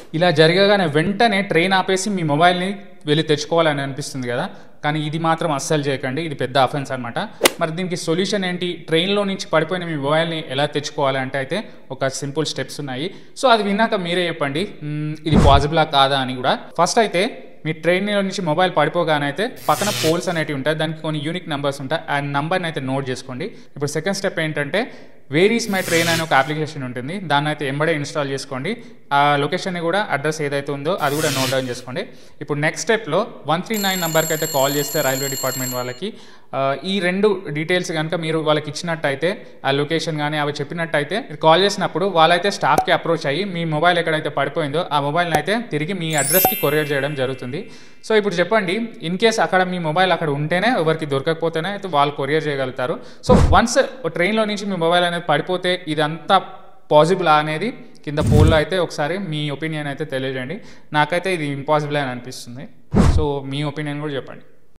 ఇలా జరగగానే వెంటనే ట్రైన్ ఆపేసి మీ మొబైల్ని వెళ్ళి తెచ్చుకోవాలని అనిపిస్తుంది కదా కానీ ఇది మాత్రం అస్సలు చేయకండి ఇది పెద్ద అఫెన్స్ అనమాట మరి దీనికి సొల్యూషన్ ఏంటి ట్రైన్లో నుంచి పడిపోయిన మీ మొబైల్ని ఎలా తెచ్చుకోవాలి అంటే అయితే ఒక సింపుల్ స్టెప్స్ ఉన్నాయి సో అది విన్నాక మీరే చెప్పండి మ్మ్, ఇది పాసిబులా కాదా అని కూడా ఫస్ట్ అయితే మీ ట్రైన్ నుంచి మొబైల్ పడిపోగానే అయితే పక్కన పోల్స్ అనేవి ఉంటాయి దానికి కొన్ని యూనిక్ నెంబర్స్ ఉంటాయి ఆ నెంబర్ని అయితే నోట్ చేసుకోండి ఇప్పుడు సెకండ్ స్టెప్ ఏంటంటే వేర్ ఈస్ మై ట్రైన్ అనే ఒక అప్లికేషన్ ఉంటుంది దాన్ని అయితే ఎంబడే ఇన్స్టాల్ చేసుకోండి ఆ లొకేషన్ని కూడా అడ్రస్ ఏదైతే ఉందో అది కూడా నోట్ డౌన్ చేసుకోండి ఇప్పుడు నెక్స్ట్ స్టెప్లో వన్ త్రీ నైన్ నెంబర్కి అయితే కాల్ చేస్తే రైల్వే డిపార్ట్మెంట్ వాళ్ళకి ఆ, ఈ రెండు డీటెయిల్స్ కనుక మీరు వాళ్ళకి ఇచ్చినట్టయితే ఆ లొకేషన్ కానీ అవి చెప్పినట్టయితే మీరు కాల్ చేసినప్పుడు వాళ్ళైతే స్టాఫ్కి అప్రోచ్ అయ్యి మీ మొబైల్ ఎక్కడైతే పడిపోయిందో ఆ మొబైల్ని అయితే తిరిగి మీ అడ్రస్కి కొరియర్ చేయడం జరుగుతుంది సో ఇప్పుడు చెప్పండి ఇన్ కేస్ అక్కడ మీ మొబైల్ అక్కడ ఉంటేనే ఎవరికి దొరకకపోతేనే అయితే వాళ్ళు కొరియర్ చేయగలుగుతారు సో వన్స్ ట్రైన్లో నుంచి మీ మొబైల్ అనేది పడిపోతే ఇదంతా పాసిబుల్ అనేది కింద పోల్లో అయితే ఒకసారి మీ ఒపీనియన్ అయితే తెలియజేయండి నాకైతే ఇది ఇంపాసిబుల్ అని అనిపిస్తుంది సో మీ ఒపీనియన్ కూడా చెప్పండి